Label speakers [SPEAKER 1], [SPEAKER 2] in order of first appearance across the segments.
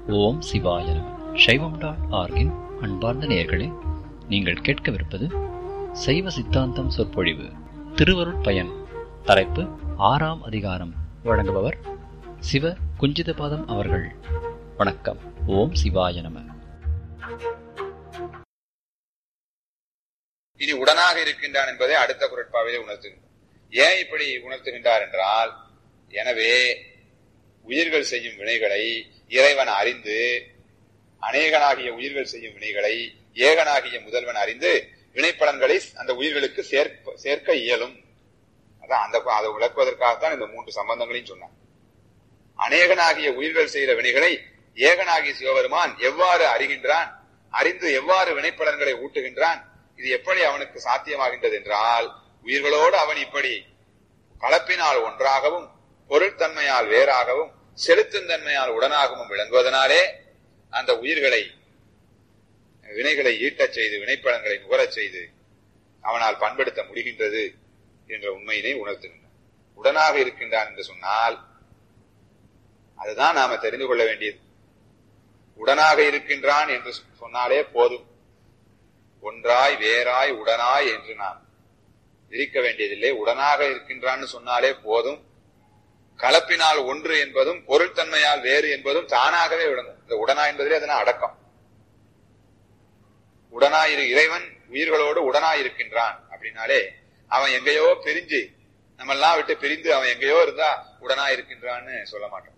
[SPEAKER 1] ஓம் சிவாய நம சைவம் டாட் ஆர்கின் அன்பார்ந்த நேயர்களே நீங்கள் கேட்கவிருப்பது சைவ சித்தாந்தம் சொற்பொழிவு திருவருட் பயன் தலைப்பு ஆறாம் அதிகாரம் வழங்குபவர் சிவ குஞ்சிதபாதம் அவர்கள் வணக்கம் ஓம் சிவாய நம
[SPEAKER 2] இனி உடனாக இருக்கின்றான் என்பதை அடுத்த குரட்பாவிலே உணர்த்துகின்றார் ஏன் இப்படி உணர்த்துகின்றார் என்றால் எனவே உயிர்கள் செய்யும் வினைகளை இறைவன் அறிந்து அநேகனாகிய உயிர்கள் செய்யும் வினைகளை ஏகனாகிய முதல்வன் அறிந்து வினைப்பலன்களை அந்த உயிர்களுக்கு சேர்க்க சேர்க்க இயலும் அதான் அந்த அதை விளக்குவதற்காகத்தான் இந்த மூன்று சம்பந்தங்களையும் சொன்னார் அநேகனாகிய உயிர்கள் செய்கிற வினைகளை ஏகனாகிய சிவபெருமான் எவ்வாறு அறிகின்றான் அறிந்து எவ்வாறு வினைப்பலன்களை ஊட்டுகின்றான் இது எப்படி அவனுக்கு சாத்தியமாகின்றது என்றால் உயிர்களோடு அவன் இப்படி கலப்பினால் ஒன்றாகவும் பொருட்தன்மையால் வேறாகவும் செலுத்தும் தன்மையால் உடனாகவும் விளங்குவதனாலே அந்த உயிர்களை வினைகளை ஈட்டச் செய்து வினைப்பலன்களை நுகரச் செய்து அவனால் பண்படுத்த முடிகின்றது என்ற உண்மையினை உணர்த்துகின்றான் உடனாக இருக்கின்றான் என்று சொன்னால் அதுதான் நாம தெரிந்து கொள்ள வேண்டியது உடனாக இருக்கின்றான் என்று சொன்னாலே போதும் ஒன்றாய் வேறாய் உடனாய் என்று நாம் இருக்க வேண்டியதில்லை உடனாக இருக்கின்றான்னு சொன்னாலே போதும் கலப்பினால் ஒன்று என்பதும் பொருள்தன்மையால் வேறு என்பதும் தானாகவே விளங்கும் இந்த உடனா என்பதிலே அதனால் அடக்கம் உடனாயிரு இறைவன் உயிர்களோடு உடனாயிருக்கின்றான் அப்படின்னாலே அவன் எங்கேயோ பிரிஞ்சு நம்ம எல்லாம் விட்டு பிரிந்து அவன் எங்கேயோ இருந்தா உடனா இருக்கின்றான்னு சொல்ல மாட்டோம்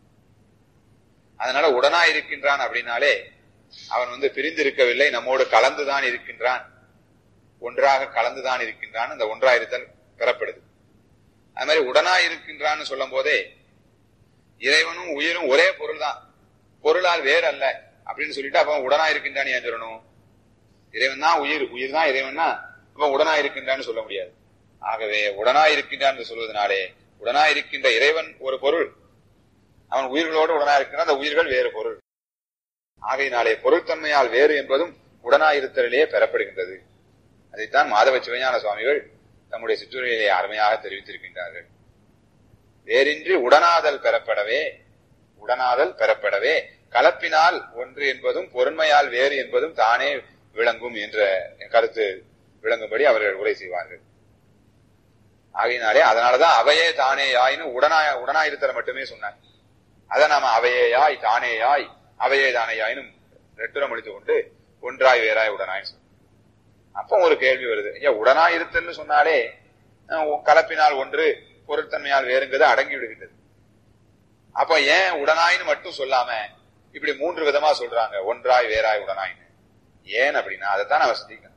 [SPEAKER 2] அதனால உடனா இருக்கின்றான் அப்படின்னாலே அவன் வந்து பிரிந்து இருக்கவில்லை நம்மோடு கலந்துதான் இருக்கின்றான் ஒன்றாக கலந்துதான் இருக்கின்றான் அந்த ஒன்றாயிருத்தல் பெறப்படுது அது மாதிரி உடனா இருக்கின்றான்னு சொல்லும் போதே இறைவனும் உயிரும் ஒரே பொருள் தான் பொருளால் வேறு அல்ல அப்படின்னு சொல்லிட்டு அப்ப உடனா இருக்கின்றான்னு ஏன் சொல்லணும் இறைவன் தான் உயிர் உயிர் தான் இறைவன்னா அப்ப உடனா இருக்கின்றான்னு சொல்ல முடியாது ஆகவே உடனா இருக்கின்றான் என்று சொல்வதனாலே உடனா இருக்கின்ற இறைவன் ஒரு பொருள் அவன் உயிர்களோடு உடனா இருக்கின்ற அந்த உயிர்கள் வேறு பொருள் ஆகையினாலே பொருள்தன்மையால் வேறு என்பதும் உடனாயிருத்தலிலே பெறப்படுகின்றது அதைத்தான் மாதவ சிவஞான சுவாமிகள் தம்முடைய சிற்றுரையிலே அருமையாக தெரிவித்திருக்கின்றார்கள் வேறின்றி உடனாதல் பெறப்படவே உடனாதல் பெறப்படவே கலப்பினால் ஒன்று என்பதும் பொருண்மையால் வேறு என்பதும் தானே விளங்கும் என்ற கருத்து விளங்கும்படி அவர்கள் உரை செய்வார்கள் ஆகையினாலே அதனாலதான் அவையே தானே யாயின்னு உடனா உடனாயிருத்தல மட்டுமே சொன்னார் அதை நாம அவையே யாய் தானே யாய் அவையே தானே யாயினும் ரெட்டுரம் முடித்து கொண்டு ஒன்றாய் வேறாய் உடனாய் அப்போ ஒரு கேள்வி வருது ஏன் உடனாய் இருத்தல்னு சொன்னாலே கலப்பினால் ஒன்று பொருட்தன்மையால் வேறுங்கிறது அடங்கி விடுகின்றது அப்ப ஏன் உடனாயின்னு மட்டும் சொல்லாம இப்படி மூன்று விதமா சொல்றாங்க ஒன்றாய் வேறாய் உடனாயின்னு ஏன் அப்படின்னா அதைத்தான் நான் வசதிக்கணும்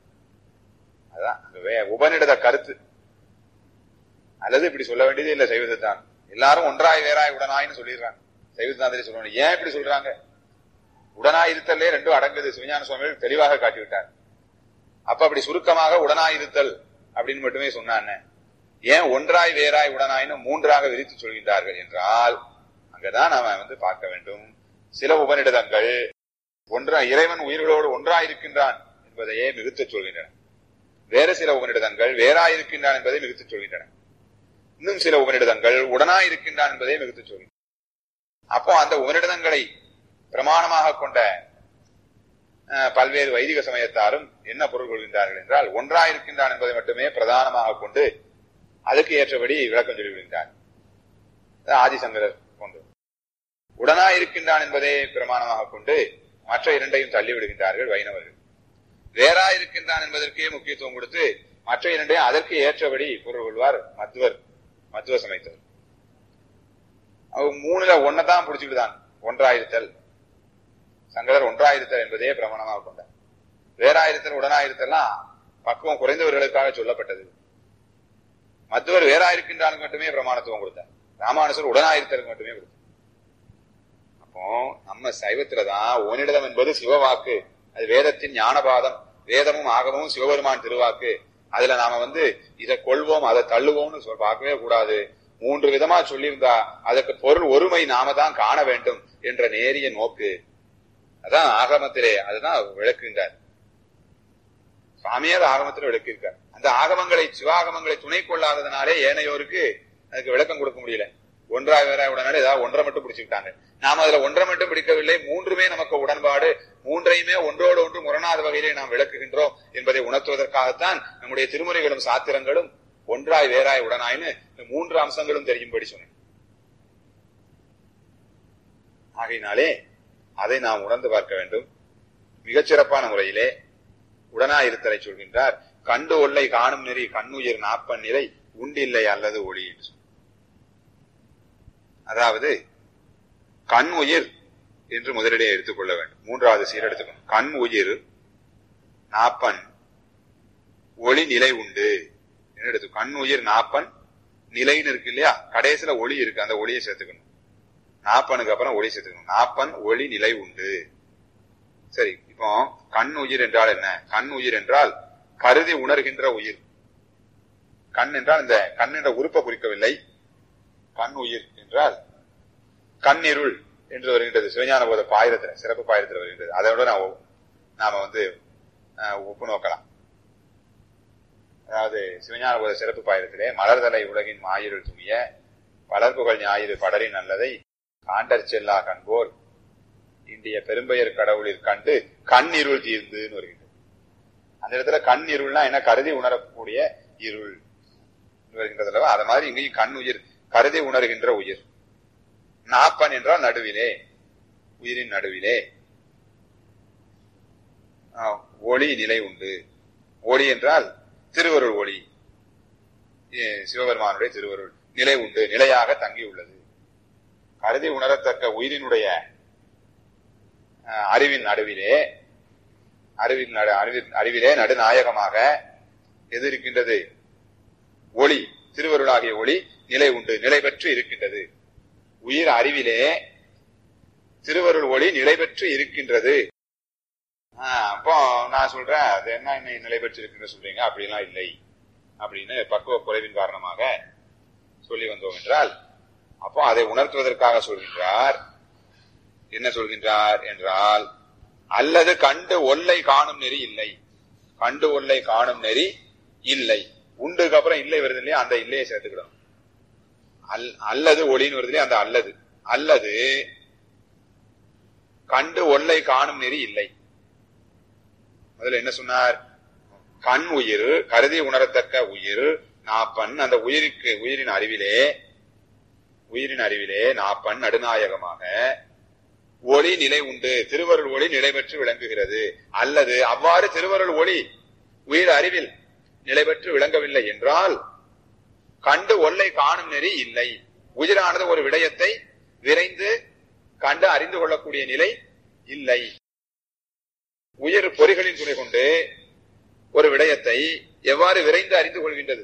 [SPEAKER 2] அதான் உபனிடத கருத்து அல்லது இப்படி சொல்ல வேண்டியது இல்ல சைவத்தான் எல்லாரும் ஒன்றாய் வேறாய் உடனாயின்னு சொல்லிடுறாங்க சைவத்தாந்திரி சொல்லணும் ஏன் இப்படி சொல்றாங்க உடனாய் இருத்தலே ரெண்டும் அடங்குது சிவஞான சுவாமிகள் தெளிவாக காட்டிவிட்டார் அப்ப அப்படி சுருக்கமாக உடனாய் இருத்தல் அப்படின்னு மட்டுமே சொன்னான் ஏன் ஒன்றாய் வேறாய் உடனாயின்னு மூன்றாக விரித்து சொல்கின்றார்கள் என்றால் அங்கதான் நாம வந்து பார்க்க வேண்டும் சில உபநிடதங்கள் ஒன்றா இறைவன் உயிர்களோடு ஒன்றாயிருக்கின்றான் என்பதையே மிகுத்து சொல்கின்றன வேறு சில உபநிடதங்கள் வேறாயிருக்கின்றான் என்பதை மிகுத்து சொல்கின்றன இன்னும் சில உபநிடதங்கள் உடனாயிருக்கின்றான் என்பதை மிகுத்து சொல்கின்றன அப்போ அந்த உபநிடதங்களை பிரமாணமாக கொண்ட பல்வேறு வைதிக சமயத்தாரும் என்ன பொருள் கொள்கின்றார்கள் என்றால் ஒன்றாயிருக்கின்றான் என்பதை மட்டுமே பிரதானமாக கொண்டு அதுக்கு ஏற்றபடி விளக்கம் சொல்லிவிடுகின்றார் ஆதிசங்கரர் போன்று உடனாயிருக்கின்றான் என்பதை பிரமாணமாக கொண்டு மற்ற இரண்டையும் தள்ளிவிடுகின்றார்கள் வைணவர்கள் வேறாயிருக்கின்றான் என்பதற்கே முக்கியத்துவம் கொடுத்து மற்ற இரண்டையும் அதற்கு ஏற்றபடி பொருள் கொள்வார் மத்துவர் மத்துவ சமயத்தவர் அவங்க மூணுல ஒன்னதான் பிடிச்சுக்கிட்டுதான் ஒன்றாயிருத்தல் சங்கரர் ஒன்றாயிருத்தல் என்பதே பிரமாணமாக கொண்டார் வேறாயிருத்தல் உடனாயிருத்தல்லாம் பக்குவம் குறைந்தவர்களுக்காக சொல்லப்பட்டது மத்துவர் வேறாயிருக்கின்றானுக்கு மட்டுமே பிரமாணத்துவம் கொடுத்தார் ராமானுசர் உடனாயிருத்தலுக்கு மட்டுமே கொடுத்தார் அப்போ நம்ம சைவத்துலதான் ஓனிடதம் என்பது சிவவாக்கு அது வேதத்தின் ஞானபாதம் வேதமும் ஆகமும் சிவபெருமான் திருவாக்கு அதுல நாம வந்து இதை கொள்வோம் அதை தள்ளுவோம்னு பார்க்கவே கூடாது மூன்று விதமா சொல்லியிருந்தா அதற்கு பொருள் ஒருமை நாம தான் காண வேண்டும் என்ற நேரிய நோக்கு அதான் ஆகமத்திலே அதுதான் விளக்குகின்றார் சுவாமியார் ஆகமத்தில் விளக்கியிருக்கார் அந்த ஆகமங்களை சிவாகமங்களை துணை கொள்ளாததுனாலே ஏனையோருக்கு அதுக்கு விளக்கம் கொடுக்க முடியல ஒன்றாய் வேறாய் உடனாலே ஏதாவது ஒன்றை மட்டும் பிடிச்சுக்கிட்டாங்க நாம் அதுல ஒன்றை மட்டும் பிடிக்கவில்லை மூன்றுமே நமக்கு உடன்பாடு மூன்றையுமே ஒன்றோடு ஒன்று முரணாத வகையிலே நாம் விளக்குகின்றோம் என்பதை உணர்த்துவதற்காகத்தான் நம்முடைய திருமுறைகளும் சாத்திரங்களும் ஒன்றாய் வேறாய் உடனாய்னு இந்த மூன்று அம்சங்களும் தெரியும்படி சொன்னேன் ஆகையினாலே அதை நாம் உணர்ந்து பார்க்க வேண்டும் மிகச்சிறப்பான முறையிலே உடனாயிருத்தலை சொல்கின்றார் கண்டு ஒல்லை காணும் நெறி கண்ணுயிர் நாப்பன் நிலை உண்டில்லை அல்லது ஒளி என்று சொன்னார். அதாவது கண் உயிர் என்று முதலிலே எடுத்துக்கொள்ள வேண்டும் மூன்றாவது சீர் எடுத்துக்கணும் கண் உயிர் நாப்பன் ஒளி நிலை உண்டு என்று எடுத்து கண் உயிர் நாப்பன் நிலைன்னு இருக்கு இல்லையா கடைசியில ஒளி இருக்கு அந்த ஒளியை சேர்த்துக்கணும் நாப்பனுக்கு அப்புறம் ஒளி சேர்த்துக்கணும் நாப்பன் ஒளி நிலை உண்டு சரி இப்போ கண் உயிர் என்றால் என்ன கண் உயிர் என்றால் கருதி உணர்கின்ற உயிர் கண் என்றால் இந்த கண் என்ற உறுப்பை குறிக்கவில்லை கண் உயிர் என்றால் கண்ணிருள் என்று வருகின்றது சிவஞான போத பாயிரத்துல சிறப்பு பாயிரத்துல வருகின்றது அதோட நான் ஒ- நாம வந்து அஹ், ஒப்பு நோக்கலாம் அதாவது சிவஞான போத சிறப்பு பாயிரத்திலே மலர்தலை உலகின் மாயிருள் துணிய வளர்ப்புகள் ஞாயிறு படரின் நல்லதை காண்டற் செல்லா கண்போர் இந்திய பெரும்பெயர் கடவுளில் கண்டு கண் இருள் தீர்ந்துன்னு வருகின்றது அந்த இடத்துல கண் இருள்னா என்ன கருதி உணரக்கூடிய இருள் வருகின்றது அல்லவா அது மாதிரி இங்கேயும் கண் உயிர் கருதி உணர்கின்ற உயிர் நாப்பன் என்றால் நடுவிலே உயிரின் நடுவிலே ஆஹ், ஒளி நிலை உண்டு ஒளி என்றால் திருவருள் ஒளி ஏ, சிவபெருமானுடைய திருவருள் நிலை உண்டு நிலையாக தங்கியுள்ளது கருதி உணரத்தக்க உயிரினுடைய ஆஹ், அறிவின் நடுவிலே அறிவின் நடு அறிவின் அறிவிலே நடுநாயகமாக எது இருக்கின்றது ஒளி திருவருளாகிய ஒளி நிலை உண்டு நிலை பெற்று இருக்கின்றது உயிர் அறிவிலே திருவருள் ஒளி நிலை பெற்று இருக்கின்றது ஆஹ், அப்போ நான் சொல்றேன் அது என்ன இன்னை நிலை பெற்று இருக்கின்ற சொல்றீங்க அப்படிலாம் இல்லை அப்படின்னு பக்குவ குறைவின் காரணமாக சொல்லி வந்தோம் என்றால் அப்போ அதை உணர்த்துவதற்காக சொல்கின்றார் என்ன சொல்கின்றார் என்றால் அல்லது கண்டு ஒல்லை காணும் நெறி இல்லை கண்டு ஒல்லை காணும் நெறி இல்லை உண்டுக்கு அப்புறம் இல்லை வருது இல்லையா அந்த இல்லையை சேர்த்துக்கிடணும் அல் அல்லது ஒளின்னு வருது இல்லையா அந்த அல்லது அல்லது கண்டு ஒல்லை காணும் நெறி இல்லை முதல்ல என்ன சொன்னார் கண் உயிர் கருதி உணரத்தக்க உயிர் நாப்பன் அந்த உயிருக்கு உயிரின் அறிவிலே உயிரின் அறிவிலே நாப்பன் நடுநாயகமாக ஒளி நிலை உண்டு திருவருள் ஒளி நிலை பெற்று விளங்குகிறது அல்லது அவ்வாறு திருவருள் ஒளி உயிர் அறிவில் நிலை பெற்று விளங்கவில்லை என்றால் கண்டு ஒல்லை காணும் நெறி இல்லை உயிரானது ஒரு விடயத்தை விரைந்து கண்டு அறிந்து கொள்ளக்கூடிய நிலை இல்லை உயிர் பொறிகளின் துணை கொண்டு ஒரு விடயத்தை எவ்வாறு விரைந்து அறிந்து கொள்கின்றது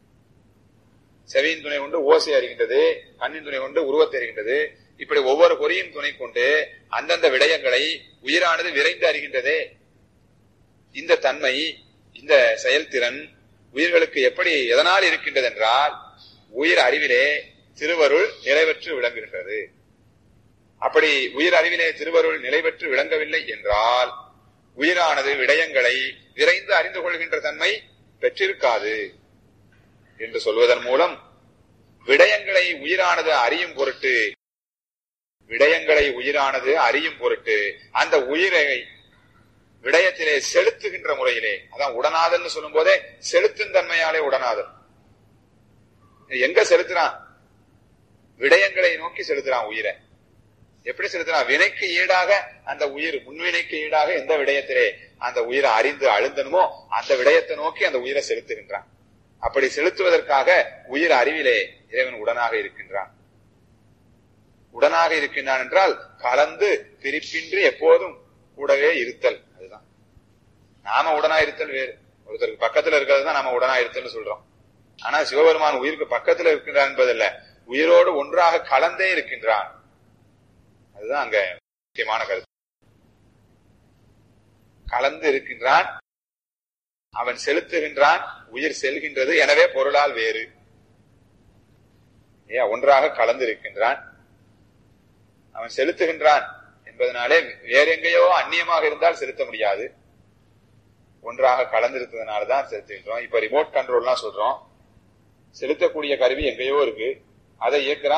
[SPEAKER 2] செவியின் துணை கொண்டு ஓசை அறிகின்றது கண்ணின் துணை கொண்டு உருவத்தை அறிகின்றது இப்படி ஒவ்வொரு பொறியின் துணை கொண்டு அந்தந்த விடயங்களை உயிரானது விரைந்து அறிகின்றதே இந்த தன்மை இந்த செயல்திறன் உயிர்களுக்கு எப்படி எதனால் இருக்கின்றது என்றால் உயிர் அறிவிலே திருவருள் நிறைவேற்று விளங்குகின்றது அப்படி உயிர் அறிவிலே திருவருள் நிலைபெற்று விளங்கவில்லை என்றால் உயிரானது விடயங்களை விரைந்து அறிந்து கொள்கின்ற தன்மை பெற்றிருக்காது என்று சொல்வதன் மூலம் விடயங்களை உயிரானது அறியும் பொருட்டு விடயங்களை உயிரானது அறியும் பொருட்டு அந்த உயிரை விடயத்திலே செலுத்துகின்ற முறையிலே அதான் உடனாதல்னு சொல்லும் போதே செலுத்தும் தன்மையாலே உடனாதல் எங்க செலுத்துறான் விடயங்களை நோக்கி செலுத்துறான் உயிரை எப்படி செலுத்துறான் வினைக்கு ஈடாக அந்த உயிர் முன்வினைக்கு ஈடாக எந்த விடயத்திலே அந்த உயிரை அறிந்து அழுந்தனுமோ அந்த விடயத்தை நோக்கி அந்த உயிரை செலுத்துகின்றான் அப்படி செலுத்துவதற்காக உயிர் அறிவிலே இறைவன் உடனாக இருக்கின்றான் உடனாக இருக்கின்றான் என்றால் கலந்து பிரிப்பின்றி எப்போதும் கூடவே இருத்தல் அதுதான் நாம உடனா இருத்தல் வேறு ஒருத்தருக்கு பக்கத்துல இருக்கிறது தான் நாம உடனா இருத்தல் சொல்றோம் ஆனா சிவபெருமான் உயிருக்கு பக்கத்துல இருக்கின்றான் என்பதல்ல உயிரோடு ஒன்றாக கலந்தே இருக்கின்றான் அதுதான் அங்க முக்கியமான கருத்து கலந்து இருக்கின்றான் அவன் செலுத்துகின்றான் உயிர் செல்கின்றது எனவே பொருளால் வேறு ஏ ஒன்றாக கலந்து இருக்கின்றான் அவன் செலுத்துகின்றான் என்பதனாலே வேற எங்கேயோ அந்நியமாக இருந்தால் செலுத்த முடியாது ஒன்றாக கலந்திருப்பதனாலதான் செலுத்துகின்றோம் இப்ப ரிமோட் கண்ட்ரோல்லாம் சொல்றோம் செலுத்தக்கூடிய கருவி எங்கேயோ இருக்கு அதை இயக்குறான்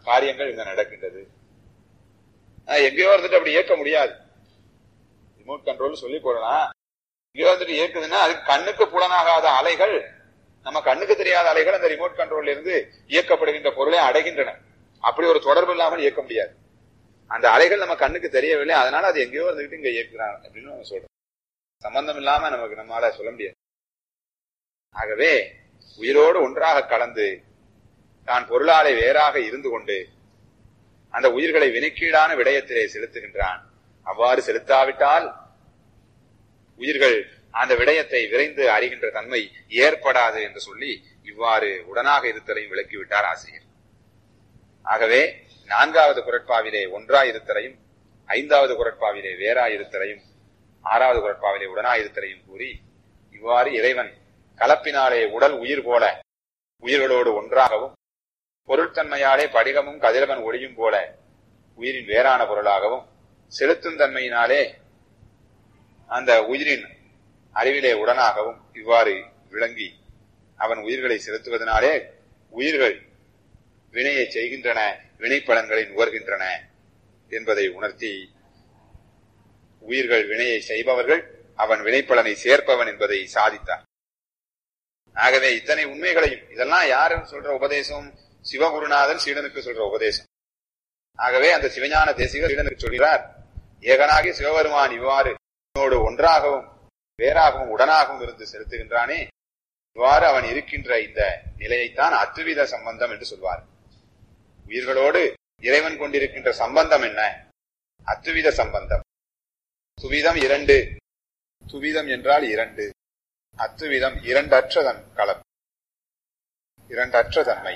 [SPEAKER 2] காரியங்கள் இங்க நடக்கின்றது ஆனா, எங்கேயோ இருந்துட்டு அப்படி இயக்க முடியாது ரிமோட் கண்ட்ரோல் சொல்லி போடலாம் எங்கேயோ இருந்துட்டு இயக்குதுன்னா அது கண்ணுக்கு புலனாகாத அலைகள் நம்ம கண்ணுக்கு தெரியாத அலைகள் அந்த ரிமோட் கண்ட்ரோல்ல இருந்து இயக்கப்படுகின்ற பொருளை அடைகின்றன அப்படி ஒரு தொடர்பு இல்லாமல் இயக்க முடியாது அந்த அலைகள் நம்ம கண்ணுக்கு தெரியவில்லை அதனால அது எங்கேயோ இருந்துகிட்டு இங்க இயக்குறாங்க அப்படின்னு நம்ம சொல்றோம் சம்பந்தம் இல்லாம நமக்கு நம்மளால சொல்ல முடியாது ஆகவே உயிரோடு ஒன்றாக கலந்து தான் பொருளாலை வேறாக இருந்து கொண்டு அந்த உயிர்களை வினைக்கீடான விடயத்திலே செலுத்துகின்றான் அவ்வாறு செலுத்தாவிட்டால் உயிர்கள் அந்த விடயத்தை விரைந்து அறிகின்ற தன்மை ஏற்படாது என்று சொல்லி இவ்வாறு உடனாக இருத்தலையும் விளக்கிவிட்டார் ஆசிரியர் ஆகவே நான்காவது குரட்பாவிலே ஒன்றாய் இருத்தலையும் ஐந்தாவது குரட்பாவிலே வேறாய் இருத்தலையும் ஆறாவது குரட்பாவிலே உடனாய் இருத்தலையும் கூறி இவ்வாறு இறைவன் கலப்பினாலே உடல் உயிர் போல உயிர்களோடு ஒன்றாகவும் பொருட்தன்மையாலே படிகமும் கதிரவன் ஒளியும் போல உயிரின் வேறான பொருளாகவும் செலுத்தும் தன்மையினாலே அந்த உயிரின் அறிவிலே உடனாகவும் இவ்வாறு விளங்கி அவன் உயிர்களை செலுத்துவதனாலே உயிர்கள் வினையை செய்கின்றன வினைப்பலன்களை நுகர்கின்றன என்பதை உணர்த்தி உயிர்கள் வினையை செய்பவர்கள் அவன் வினைப்பலனை சேர்ப்பவன் என்பதை சாதித்தார் ஆகவே இத்தனை உண்மைகளையும் இதெல்லாம் யாருன்னு சொல்ற உபதேசம் சிவகுருநாதன் சீடனுக்கு சொல்ற உபதேசம் ஆகவே அந்த சிவஞான தேசிகர் சீடனுக்கு சொல்கிறார் ஏகனாகி சிவபெருமான் இவ்வாறு என்னோடு ஒன்றாகவும் வேறாகவும் உடனாகவும் இருந்து செலுத்துகின்றானே இவ்வாறு அவன் இருக்கின்ற இந்த நிலையைத்தான் அத்துவித சம்பந்தம் என்று சொல்வார் உயிர்களோடு இறைவன் கொண்டிருக்கின்ற சம்பந்தம் என்ன அத்துவித சம்பந்தம் துவிதம் இரண்டு துவிதம் என்றால் இரண்டு அத்துவிதம் இரண்டற்றதன் களம் இரண்டற்ற தன்மை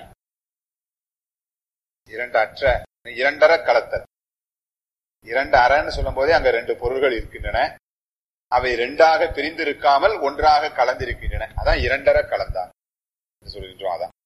[SPEAKER 2] இரண்டு அற்ற இரண்டர கலத்தல் இரண்டு அறன்னு சொல்லும் போதே அங்க ரெண்டு பொருள்கள் இருக்கின்றன அவை ரெண்டாக பிரிந்திருக்காமல் ஒன்றாக கலந்திருக்கின்றன அதான் இரண்டர கலந்தான் சொல்கின்றோம் அதான்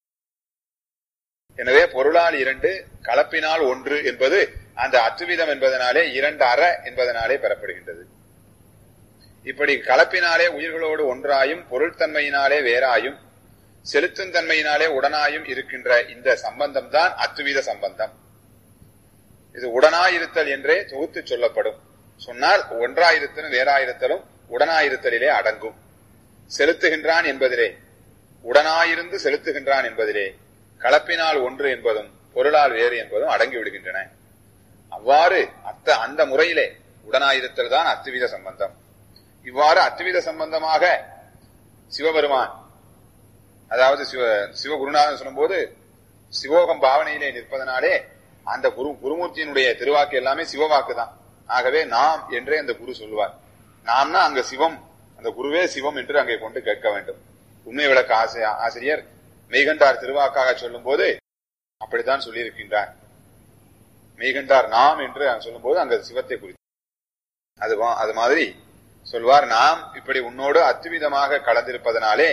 [SPEAKER 2] எனவே பொருளால் இரண்டு கலப்பினால் ஒன்று என்பது அந்த அத்துவிதம் என்பதனாலே இரண்டு அற என்பதனாலே பெறப்படுகின்றது இப்படி கலப்பினாலே உயிர்களோடு ஒன்றாயும் பொருள்தன்மையினாலே வேறாயும் செலுத்தும் தன்மையினாலே உடனாயும் இருக்கின்ற இந்த சம்பந்தம் தான் அத்துவித சம்பந்தம் இது உடனாயிருத்தல் என்றே தொகுத்து சொல்லப்படும் சொன்னால் ஒன்றாயிருத்தலும் வேறாயிருத்தலும் உடனாயிருத்தலிலே அடங்கும் செலுத்துகின்றான் என்பதிலே உடனாயிருந்து செலுத்துகின்றான் என்பதிலே கலப்பினால் ஒன்று என்பதும் பொருளால் வேறு என்பதும் அடங்கி விடுகின்றன அவ்வாறு அத்த அந்த முறையிலே உடனாயிருத்தல் தான் அத்துவித சம்பந்தம் இவ்வாறு அத்துவித சம்பந்தமாக சிவபெருமான் அதாவது சிவ சிவகுருநாதன் சொல்லும்போது சிவோகம் பாவனையிலே நிற்பதனாலே அந்த குரு குருமூர்த்தியினுடைய திருவாக்கு எல்லாமே சிவவாக்கு தான் ஆகவே நாம் என்றே அந்த குரு சொல்வார் நாம்னா அங்க சிவம் அந்த குருவே சிவம் என்று அங்கே கொண்டு கேட்க வேண்டும் உண்மை விளக்க ஆசி ஆசிரியர் மெய்கண்டார் திருவாக்காக சொல்லும் போது அப்படித்தான் சொல்லியிருக்கின்றார் மெய்கண்டார் நாம் என்று சொல்லும் போது அங்க சிவத்தை குறித்து அது அது மாதிரி சொல்வார் நாம் இப்படி உன்னோடு அத்துவிதமாக கலந்திருப்பதனாலே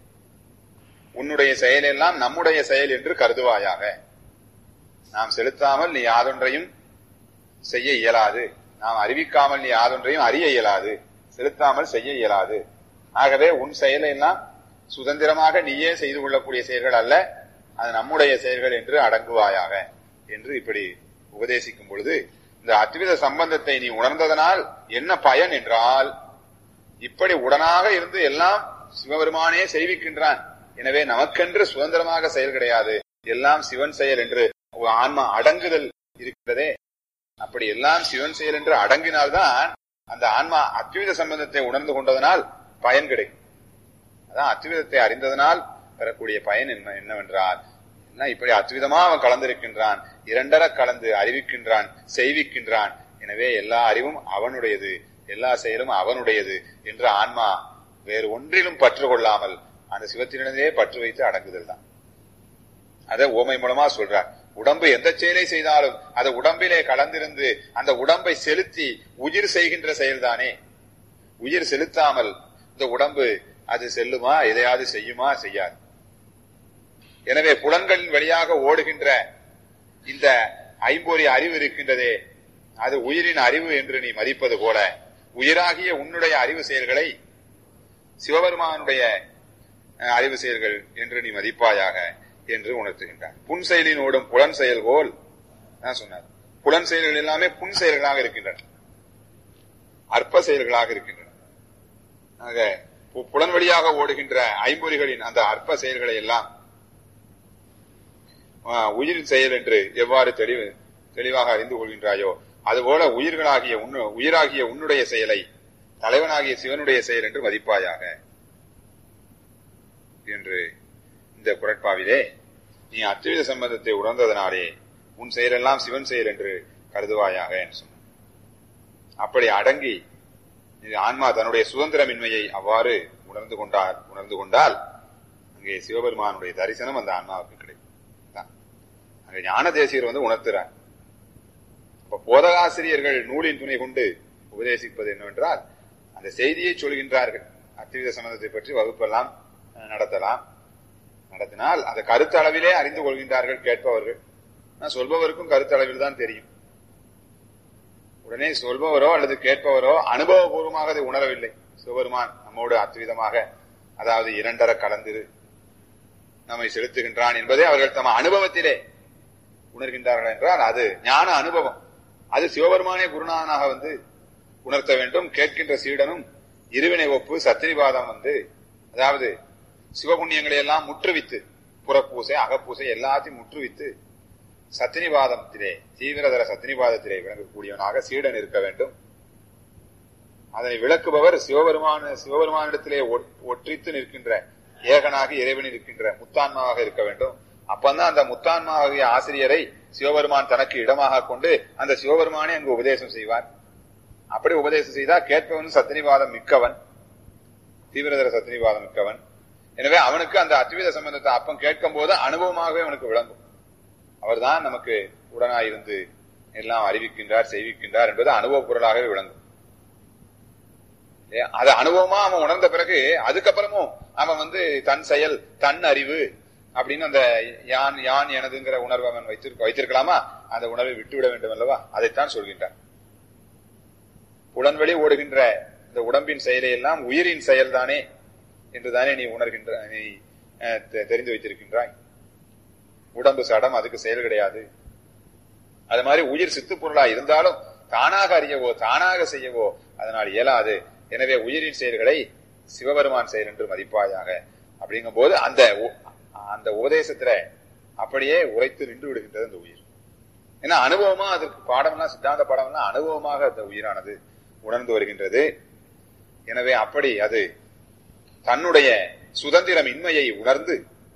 [SPEAKER 2] உன்னுடைய செயலெல்லாம் நம்முடைய செயல் என்று கருதுவாயாக நாம் செலுத்தாமல் நீ யாதொன்றையும் செய்ய இயலாது நாம் அறிவிக்காமல் நீ யாதொன்றையும் அறிய இயலாது செலுத்தாமல் செய்ய இயலாது ஆகவே உன் செயலை எல்லாம் சுதந்திரமாக நீயே செய்து கொள்ளக்கூடிய செயல்கள் அல்ல அது நம்முடைய செயல்கள் என்று அடங்குவாயாக என்று இப்படி உபதேசிக்கும் பொழுது இந்த அத்வித சம்பந்தத்தை நீ உணர்ந்ததனால் என்ன பயன் என்றால் இப்படி உடனாக இருந்து எல்லாம் சிவபெருமானே செய்விக்கின்றான் எனவே நமக்கென்று சுதந்திரமாக செயல் கிடையாது எல்லாம் சிவன் செயல் என்று ஆன்மா அடங்குதல் இருக்கிறதே அப்படி எல்லாம் சிவன் செயல் என்று அடங்கினால்தான் அந்த ஆன்மா அத்வித சம்பந்தத்தை உணர்ந்து கொண்டதனால் பயன் கிடைக்கும் அதான் அத்விதத்தை அறிந்ததனால் பெறக்கூடிய பயன் என்ன என்னவென்றால் என்ன இப்படி அத்விதமா அவன் கலந்திருக்கின்றான் இரண்டர கலந்து அறிவிக்கின்றான் செய்விக்கின்றான் எனவே எல்லா அறிவும் அவனுடையது எல்லா செயலும் அவனுடையது என்று ஆன்மா வேறு ஒன்றிலும் பற்று கொள்ளாமல் அந்த சிவத்தினிடமே பற்று வைத்து அடங்குதல் தான் அதை ஓமை மூலமா சொல்றார் உடம்பு எந்த செயலை செய்தாலும் அது உடம்பிலே கலந்திருந்து அந்த உடம்பை செலுத்தி உயிர் செய்கின்ற செயல்தானே உயிர் செலுத்தாமல் இந்த உடம்பு அது செல்லுமா எதையாவது செய்யுமா செய்யாது எனவே புலன்களின் வழியாக ஓடுகின்ற இந்த ஐம்பொறி அறிவு இருக்கின்றதே அது உயிரின் அறிவு என்று நீ மதிப்பது போல உயிராகிய உன்னுடைய அறிவு செயல்களை சிவபெருமானுடைய அறிவு செயல்கள் என்று நீ மதிப்பாயாக என்று உணர்த்துகின்றார் புன் செயலின் ஓடும் புலன் செயல் போல் தான் சொன்னார் புலன் செயல்கள் எல்லாமே புன் செயல்களாக இருக்கின்றன அற்ப செயல்களாக இருக்கின்றன ஆக பு- புலன் வழியாக ஓடுகின்ற ஐம்பொறிகளின் அந்த அற்ப செயல்களை எல்லாம் ஆ, உயிர் செயல் என்று எவ்வாறு தெளிவு தெளிவாக அறிந்து கொள்கின்றாயோ அதுபோல உயிர்களாகிய உன்னு உயிராகிய உன்னுடைய செயலை தலைவனாகிய சிவனுடைய செயல் என்று மதிப்பாயாக என்று இந்த குரட்பாவிலே நீ அத்வைத சம்பந்தத்தை உணர்ந்ததனாலே உன் செயலெல்லாம் சிவன் செயல் என்று கருதுவாயாக என்று சொன்னார் அப்படி அடங்கி இது ஆன்மா தன்னுடைய சுதந்திரமின்மையை அவ்வாறு உணர்ந்து கொண்டால் உணர்ந்து கொண்டால் அங்கே சிவபெருமானுடைய தரிசனம் அந்த ஆன்மாவுக்கு கிடைக்கும் தான். அங்க ஞான தேசியர் வந்து உணர்த்துறார் அப்ப போதகாசிரியர்கள் நூலின் துணை கொண்டு உபதேசிப்பது என்னவென்றால் அந்த செய்தியை சொல்கின்றார்கள் அத்வைத சம்பந்தத்தை பற்றி வகுப்பெல்லாம் அஹ், நடத்தலாம் நடத்தினால் அந்த கருத்தளவிலே அறிந்து கொள்கின்றார்கள் கேட்பவர்கள் ஆனா சொல்பவருக்கும் கருத்தளவில் தான் தெரியும் உடனே சொல்பவரோ அல்லது கேட்பவரோ அனுபவபூர்வமாக அதை உணரவில்லை சிவபெருமான் நம்மோடு அத்விதமாக அதாவது இரண்டர கலந்து நம்மை செலுத்துகின்றான் என்பதை அவர்கள் தம் அனுபவத்திலே உணர்கின்றார்கள் என்றால் அது ஞான அனுபவம் அது சிவபெருமானே குருநாதனாக வந்து உணர்த்த வேண்டும் கேட்கின்ற சீடனும் இருவினை ஒப்பு சத்திரிவாதம் வந்து அதாவது சிவபுண்ணியங்களை எல்லாம் முற்றுவித்து புறப்பூசை அகப்பூசை எல்லாத்தையும் முற்றுவித்து சத்தினிவாதத்திலே தீவிரதர சத்தினிவாதத்திலே விளங்கக்கூடியவனாக சீடன் இருக்க வேண்டும் அதனை விளக்குபவர் சிவபெருமான சிவபெருமானிடத்திலே ஒ- ஒற்றித்து நிற்கின்ற ஏகனாக இறைவனில் இருக்கின்ற முத்தான்மாவாக இருக்க வேண்டும் அப்பந்தான் அந்த முத்தான்மாவாகிய ஆசிரியரை சிவபெருமான் தனக்கு இடமாக கொண்டு அந்த சிவபெருமானே அங்கு உபதேசம் செய்வார் அப்படி உபதேசம் செய்தால் கேட்பவன் சத்தினிவாதம் மிக்கவன் தீவிரதர சத்தினிவாதம் மிக்கவன் எனவே அவனுக்கு அந்த அத்வைத சம்பந்தத்தை அப்பம் கேட்கும் போது அனுபவமாகவே அவனுக்கு விளங்கும் அவர்தான் நமக்கு உடனாயிருந்து எல்லாம் அறிவிக்கின்றார் செய்விக்கின்றார் என்பது அனுபவ பொருளாகவே விளங்கும் ஏ, அது அனுபவமா அவன் உணர்ந்த பிறகு அதுக்கப்புறமும் அவன் வந்து தன் செயல் தன் அறிவு அப்படின்னு அந்த யான் யான் எனதுங்கிற உணர்வை அவன் வைத்திருக்க வைத்திருக்கலாமா அந்த உணர்வை விட்டுவிட வேண்டும் அல்லவா அதைத்தான் சொல்கின்றான் புலன்வழி ஓடுகின்ற இந்த உடம்பின் செயலை எல்லாம் உயிரின் செயல்தானே என்றுதானே நீ உணர்கின்ற நீ அஹ், தெ- தெரிந்து வைத்திருக்கின்றாய் உடம்பு சடம் அதுக்கு செயல் கிடையாது அது மாதிரி உயிர் சித்து பொருளா இருந்தாலும் தானாக அறியவோ தானாக செய்யவோ அதனால் இயலாது எனவே உயிரின் செயல்களை சிவபெருமான் செயல் என்று மதிப்பாயாக அப்படிங்கும் போது அந்த உ- அந்த உபதேசத்துல அப்படியே உரைத்து நின்று விடுகின்றது அந்த உயிர் ஏன்னா அனுபவமா அதற்கு பாடம்லாம் சித்தாந்த பாடம்லாம் அனுபவமாக அந்த உயிரானது உணர்ந்து வருகின்றது எனவே அப்படி அது தன்னுடைய சுதந்திரம் இன்மையை உணர்ந்து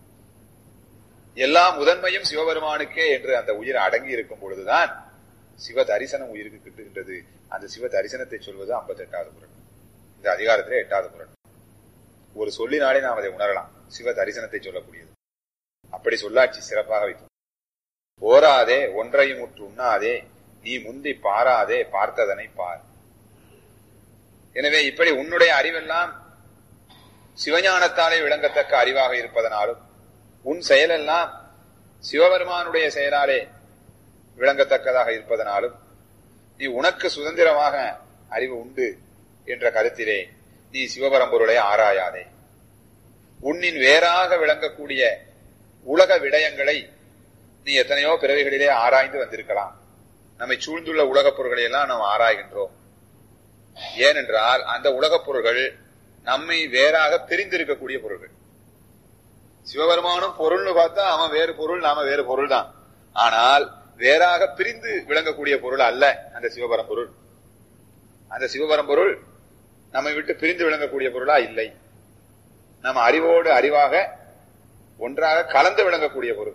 [SPEAKER 2] எல்லா முதன்மையும் சிவபெருமானுக்கே என்று அந்த உயிர் அடங்கி இருக்கும் பொழுதுதான் சிவ தரிசனம் உயிருக்கு கிட்டுகின்றது அந்த சிவ தரிசனத்தை சொல்வது ஐம்பத்தி எட்டாவது குரல் இந்த அதிகாரத்திலே எட்டாவது குரல் ஒரு சொல்லினாலே நாம் அதை உணரலாம் சிவ தரிசனத்தை சொல்லக்கூடியது அப்படி சொல்லாட்சி சிறப்பாக வைக்கும் ஓராதே ஒன்றையும் உற்று உண்ணாதே நீ முந்தி பாராதே பார்த்ததனை பார் எனவே இப்படி உன்னுடைய அறிவெல்லாம் சிவஞானத்தாலே விளங்கத்தக்க அறிவாக இருப்பதனாலும் உன் செயலெல்லாம் சிவபெருமானுடைய செயலாலே விளங்கத்தக்கதாக இருப்பதனாலும் நீ உனக்கு சுதந்திரமாக அறிவு உண்டு என்ற கருத்திலே நீ சிவபரம்பொருளை ஆராயாதே உன்னின் வேறாக விளங்கக்கூடிய உலக விடயங்களை நீ எத்தனையோ பிறவிகளிலே ஆராய்ந்து வந்திருக்கலாம் நம்மை சூழ்ந்துள்ள உலகப் பொருள்களை எல்லாம் நாம் ஆராய்கின்றோம் ஏனென்றால் அந்த உலகப் பொருள்கள் நம்மை வேறாக பிரிந்திருக்கக்கூடிய பொருள்கள் சிவபெருமானும் பொருள்னு பார்த்தா அவன் வேறு பொருள் நாம வேறு பொருள் தான் ஆனால் வேறாக பிரிந்து விளங்கக்கூடிய பொருள் அல்ல அந்த சிவபரம்பொருள் அந்த சிவபரம்பொருள் நம்மை விட்டு பிரிந்து விளங்கக்கூடிய பொருளா இல்லை நம்ம அறிவோடு அறிவாக ஒன்றாக கலந்து விளங்கக்கூடிய பொருள்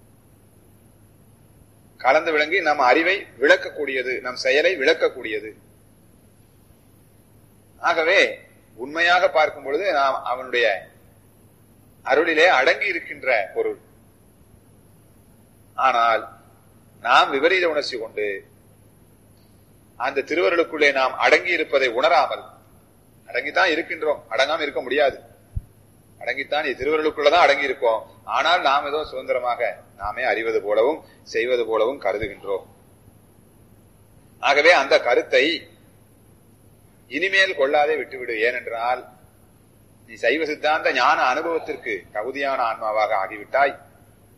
[SPEAKER 2] கலந்து விளங்கி நம் அறிவை விளக்கக்கூடியது நம் செயலை விளக்கக்கூடியது ஆகவே உண்மையாக பார்க்கும் பொழுது நாம் அவனுடைய அருளிலே அடங்கி இருக்கின்ற பொருள் ஆனால் நாம் விபரீத உணர்ச்சி கொண்டு அந்த திருவருளுக்குள்ளே நாம் அடங்கி இருப்பதை உணராமல் அடங்கித்தான் இருக்கின்றோம் அடங்காம இருக்க முடியாது அடங்கித்தான் திருவருளுக்குள்ளதான் அடங்கி இருக்கோம் ஆனால் நாம் ஏதோ சுதந்திரமாக நாமே அறிவது போலவும் செய்வது போலவும் கருதுகின்றோம் ஆகவே அந்த கருத்தை இனிமேல் கொள்ளாதே விட்டுவிடு ஏனென்றால் நீ சைவ சித்தாந்த ஞான அனுபவத்திற்கு தகுதியான ஆன்மாவாக ஆகிவிட்டாய்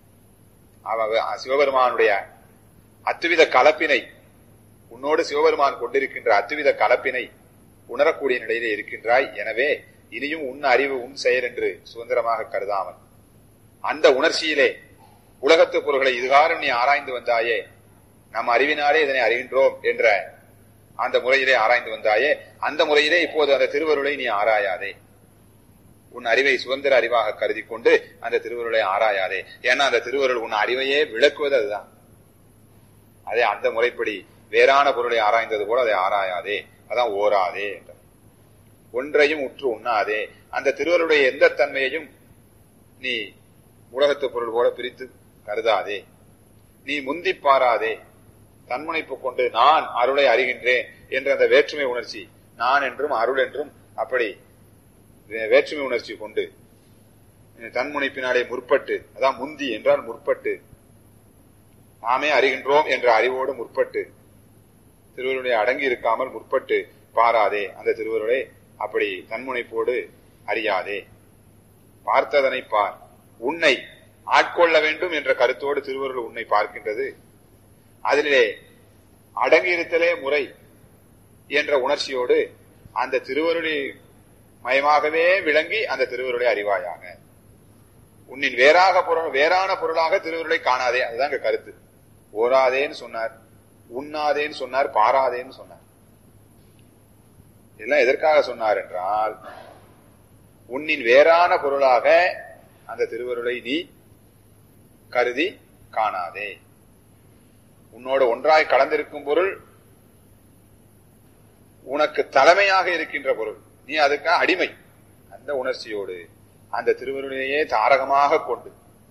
[SPEAKER 2] அவ சிவபெருமானுடைய அத்துவித கலப்பினை உன்னோடு சிவபெருமான் கொண்டிருக்கின்ற அத்துவித கலப்பினை உணரக்கூடிய நிலையிலே இருக்கின்றாய் எனவே இனியும் உன் அறிவு உன் செயல் என்று சுதந்திரமாக கருதாமல் அந்த உணர்ச்சியிலே உலகத்து பொருள்களை இதுகாரம் நீ ஆராய்ந்து வந்தாயே நம் அறிவினாலே இதனை அறிகின்றோம் என்ற அந்த முறையிலே ஆராய்ந்து வந்தாயே அந்த முறையிலே இப்போது அந்த திருவருளை நீ ஆராயாதே உன் அறிவை சுதந்திர அறிவாக கருதி கொண்டு அந்த திருவருளை ஆராயாதே ஏன்னா அந்த திருவருள் உன் அறிவையே விளக்குவது அதுதான் அதே அந்த முறைப்படி வேறான பொருளை ஆராய்ந்தது போல அதை ஆராயாதே அதான் ஓராதே என்ற ஒன்றையும் உற்று உண்ணாதே அந்த திருவருடைய எந்த தன்மையையும் நீ உலகத்து பொருள் போல பிரித்து கருதாதே நீ முந்தி பாராதே தன்முனைப்பு கொண்டு நான் அருளை அறிகின்றேன் என்ற அந்த வேற்றுமை உணர்ச்சி நான் என்றும் அருள் என்றும் அப்படி வேற்றுமை உணர்ச்சி கொண்டு தன்முனைப்பினாலே முற்பட்டு அதான் முந்தி என்றால் முற்பட்டு நாமே அறிகின்றோம் என்ற அறிவோடு முற்பட்டு திருவருளை அடங்கி இருக்காமல் முற்பட்டு பாராதே அந்த திருவருளை அப்படி தன்முனைப்போடு அறியாதே பார்த்ததனை பார் உன்னை ஆட்கொள்ள வேண்டும் என்ற கருத்தோடு திருவருள் உன்னை பார்க்கின்றது அதிலே அடங்கியிருத்தலே முறை என்ற உணர்ச்சியோடு அந்த திருவருளை மயமாகவே விளங்கி அந்த திருவருளை அறிவாயாக உன்னின் வேறாக பொருள் வேறான பொருளாக திருவருளை காணாதே அதுதான் இங்க கருத்து ஓராதேன்னு சொன்னார் உண்ணாதேன்னு சொன்னார் பாராதேன்னு சொன்னார் இதெல்லாம் எதற்காக சொன்னார் என்றால் உன்னின் வேறான பொருளாக அந்த திருவருளை நீ கருதி காணாதே உன்னோடு ஒன்றாய் கலந்திருக்கும் பொருள் உனக்கு தலைமையாக இருக்கின்ற பொருள் நீ அதுக்காக அடிமை அந்த உணர்ச்சியோடு அந்த திருவருளையே தாரகமாக கொண்டு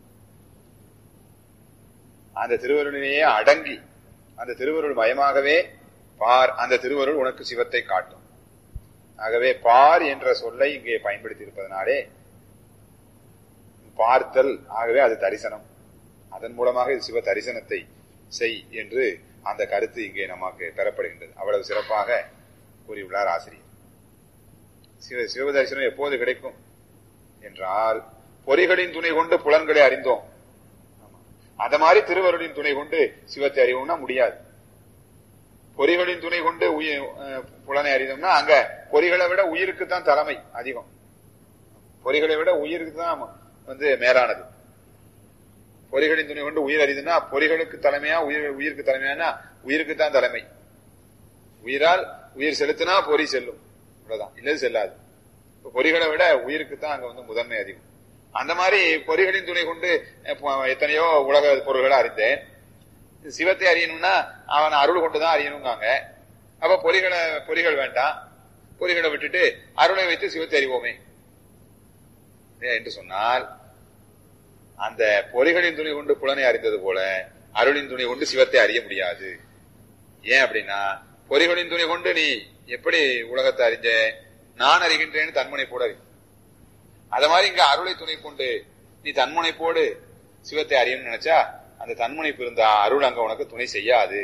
[SPEAKER 2] அந்த திருவருளிலேயே அடங்கி அந்த திருவருள் மயமாகவே பார் அந்த திருவருள் உனக்கு சிவத்தை காட்டும் ஆகவே பார் என்ற சொல்லை இங்கே பயன்படுத்தி இருப்பதனாலே பார்த்தல் ஆகவே அது தரிசனம் அதன் மூலமாக இது சிவ தரிசனத்தை செய் என்று அந்த கருத்து இங்கே நமக்கு பெறப்படுகின்றது அவ்வளவு சிறப்பாக கூறியுள்ளார் ஆசிரியர் சிவ சிவ தரிசனம் எப்போது கிடைக்கும் என்றால் பொறிகளின் துணை கொண்டு புலன்களை அறிந்தோம் அத மாதிரி திருவருளின் துணை கொண்டு சிவத்தை அறிவோம்னா முடியாது பொறிகளின் துணை கொண்டு உயிர் புலனை அறிந்தோம்னா அங்க பொறிகளை விட உயிருக்கு தான் தலைமை அதிகம் பொறிகளை விட உயிருக்கு தான் வந்து மேலானது பொறிகளின் துணை கொண்டு உயிர் அறிதுன்னா பொறிகளுக்கு தலைமையா உயிர் உயிருக்கு தலைமையானா உயிருக்கு தான் தலைமை உயிரால் உயிர் செலுத்தினா பொறி செல்லும் இவ்வளவுதான் இல்லது செல்லாது பொறிகளை விட உயிருக்கு தான் அங்க வந்து முதன்மை அதிகம் அந்த மாதிரி பொறிகளின் துணை கொண்டு எத்தனையோ உலக பொருள்களை அறிந்தேன் சிவத்தை அறியணும்னா அவன் அருள் கொண்டுதான் அறியணுங்காங்க அப்ப பொறிகளை பொறிகள் வேண்டாம் பொறிகளை விட்டுட்டு அருளை வைத்து சிவத்தை அறிவோமே என்று சொன்னால் அந்த பொறிகளின் துணை கொண்டு புலனை அறிந்தது போல அருளின் துணை கொண்டு சிவத்தை அறிய முடியாது ஏன் அப்படின்னா பொறிகளின் துணை கொண்டு நீ எப்படி உலகத்தை அறிஞ்ச நான் அறிகின்றேன்னு தன்முனை போட அத மாதிரி இங்க அருளை துணை கொண்டு நீ தன்முனைப்போடு சிவத்தை அறியணும்னு நினைச்சா அந்த தன்முனைப்பு இருந்தா அருள் அங்க உனக்கு துணை செய்யாது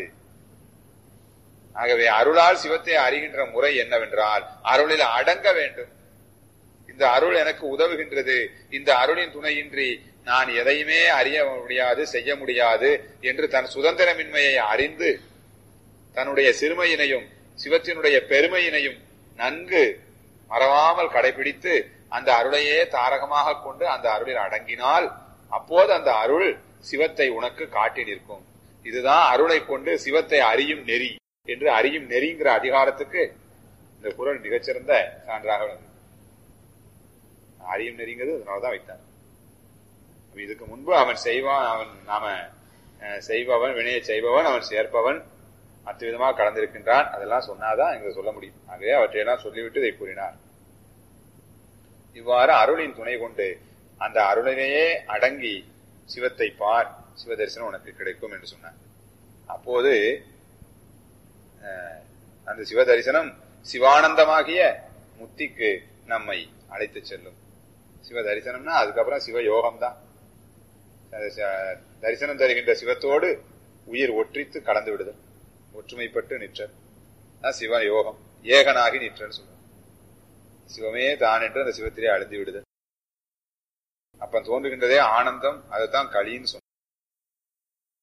[SPEAKER 2] ஆகவே அருளால் சிவத்தை அறிகின்ற முறை என்னவென்றால் அருளில் அடங்க வேண்டும் இந்த அருள் எனக்கு உதவுகின்றது இந்த அருளின் துணையின்றி நான் எதையுமே அறிய முடியாது செய்ய முடியாது என்று தன் சுதந்திரமின்மையை அறிந்து தன்னுடைய சிறுமையினையும் சிவத்தினுடைய பெருமையினையும் நன்கு மறவாமல் கடைபிடித்து அந்த அருளையே தாரகமாக கொண்டு அந்த அருளில் அடங்கினால் அப்போது அந்த அருள் சிவத்தை உனக்கு காட்டி நிற்கும் இதுதான் அருளை கொண்டு சிவத்தை அறியும் நெறி என்று அறியும் நெறிங்கிற அதிகாரத்துக்கு இந்த குரல் மிகச்சிறந்த சான்றாக உள்ளது அறியும் நெறிங்கிறது அதனாலதான் வைத்தான் இதுக்கு முன்பு அவன் செய்வான் அவன் நாம செய்பவன் வினையை செய்பவன் அவன் சேர்ப்பவன் மற்ற விதமாக கலந்திருக்கின்றான் அதெல்லாம் சொன்னாதான் இங்க சொல்ல முடியும் ஆகவே அவற்றையெல்லாம் சொல்லிவிட்டு இதை கூறினார் இவ்வாறு அருளின் துணை கொண்டு அந்த அருளிலேயே அடங்கி சிவத்தை பார் சிவ தரிசனம் உனக்கு கிடைக்கும் என்று சொன்னார் அப்போது அந்த சிவ தரிசனம் சிவானந்தமாகிய முத்திக்கு நம்மை அழைத்து செல்லும் சிவ தரிசனம்னா அதுக்கப்புறம் சிவ யோகம் தான் தரிசனம் தருகின்ற சிவத்தோடு உயிர் ஒற்றித்து கலந்து விடுதல் ஒற்றுமைப்பட்டு நிற்றல் சிவ யோகம் ஏகனாகி நிற்றல் சொல்லுவோம் சிவமே தான் என்று அந்த சிவத்திலே அழுந்து விடுதல் அப்ப தோன்றுகின்றதே ஆனந்தம் அதைத்தான் களின்னு சொன்ன